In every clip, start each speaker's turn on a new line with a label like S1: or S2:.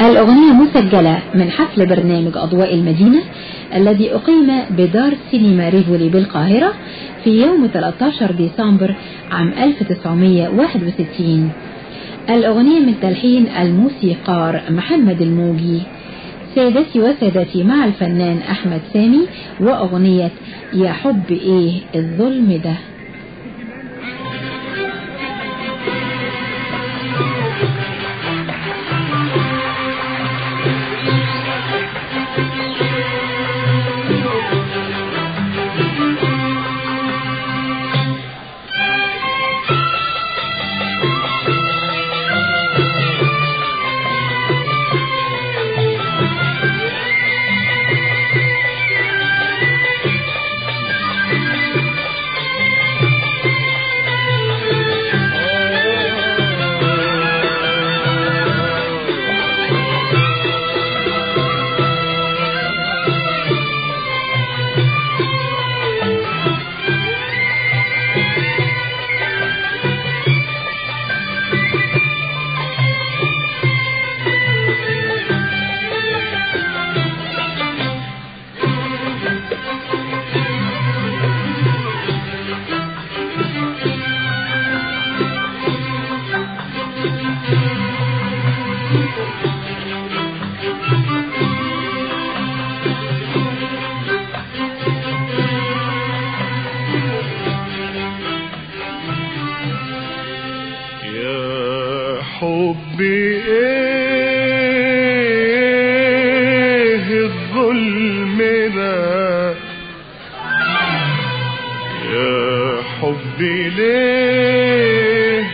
S1: الأغنية مسجلة من حفل برنامج أضواء المدينة الذي أقيم بدار سينما ريفولي بالقاهرة في يوم 13 ديسمبر عام 1961 الأغنية من تلحين الموسيقار محمد الموجي سيدتي وسادتي مع الفنان أحمد سامي وأغنية يا حب إيه الظلم ده
S2: يا حبي ايه الظلم ده يا حبي ليه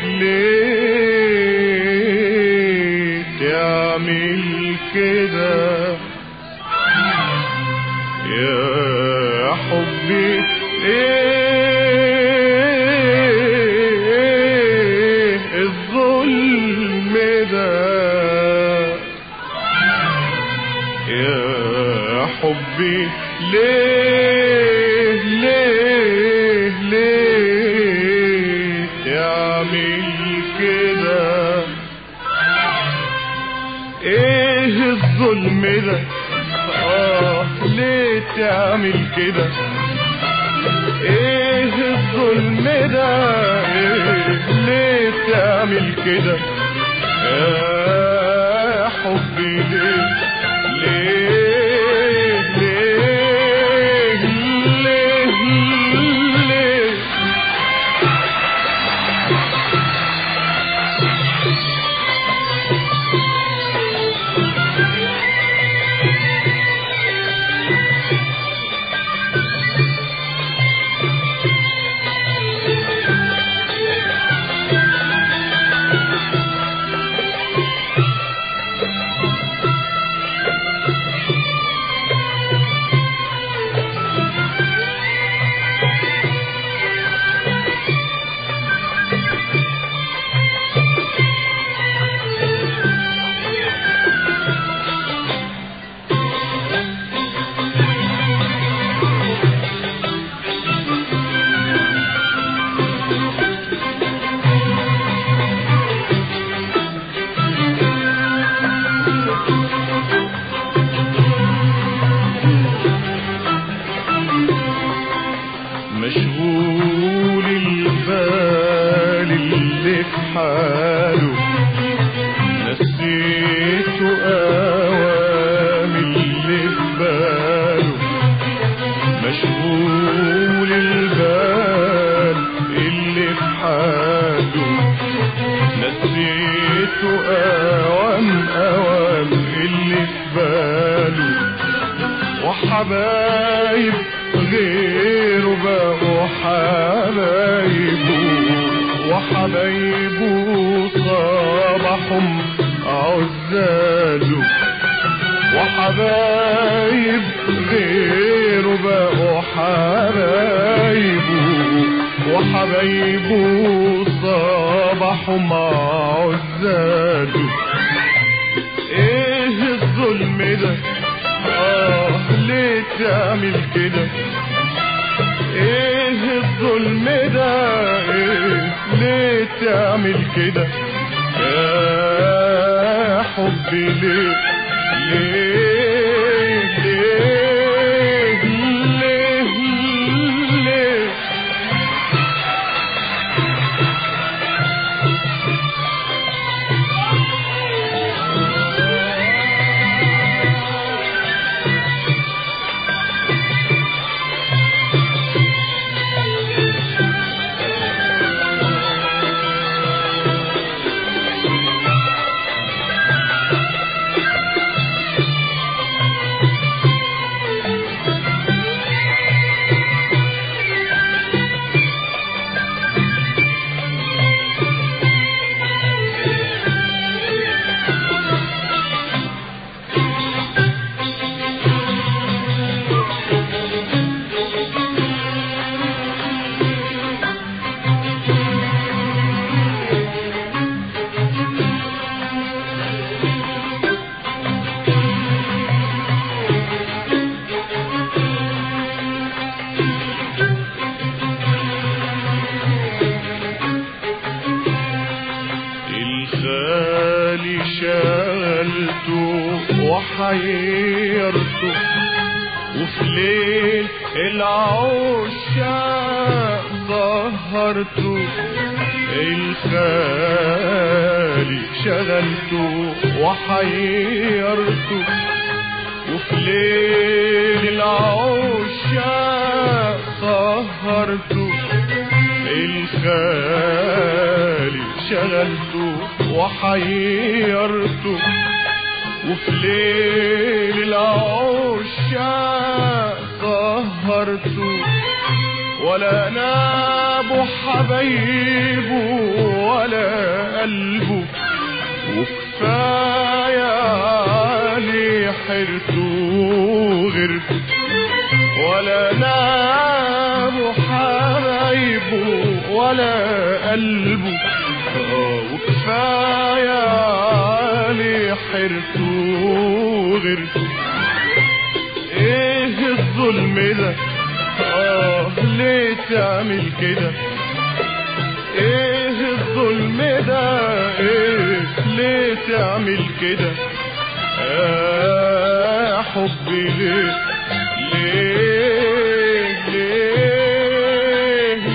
S2: ليه تعمل كده يا حبي ايه الظلم ده يا حبي ليه ليه ليه تعمل كده ايه الظلم ده اه ليه تعمل كده ايه الظلم ده إيه ليه تعمل كده يا حبي ليه ليه ليه ليه ليه مشغول البال اللي في حاله نسيته اوام اللي في باله مشغول البال اللي في حاله نسيته اوام اوام اللي في باله وحبايب غيره بقوا حبايبه وحبايبه صباحهم عزاله وحبايب غيره بقوا حبايبه وحبايبه صباحهم عزاله ايه الظلم ده اه ليه تعمل كده ايه الظلم ده ايه ليه تعمل كده يا حبي ليه ليه ليه ليه ليه الخالي شالته وحيرته وفي ليل العشاق سهرته الخالي شغلته وحيرته وفي ليل العشاق سهرته الخالي شغلته وحيرته وفي ليل العشاق سهرته ولا ناب حبايبه ولا قلبه وكفاية علي حرته وغيرته ولا نام حبايبه ولا قلبه آه، وكفاية علي حرته وغيرته ايه الظلم ده اه ليه تعمل كده ايه الظلم ده ايه ليه تعمل كده يا حبي ليه ليه ليه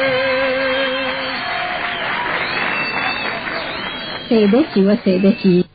S2: ليه
S1: سيداتي وسادتي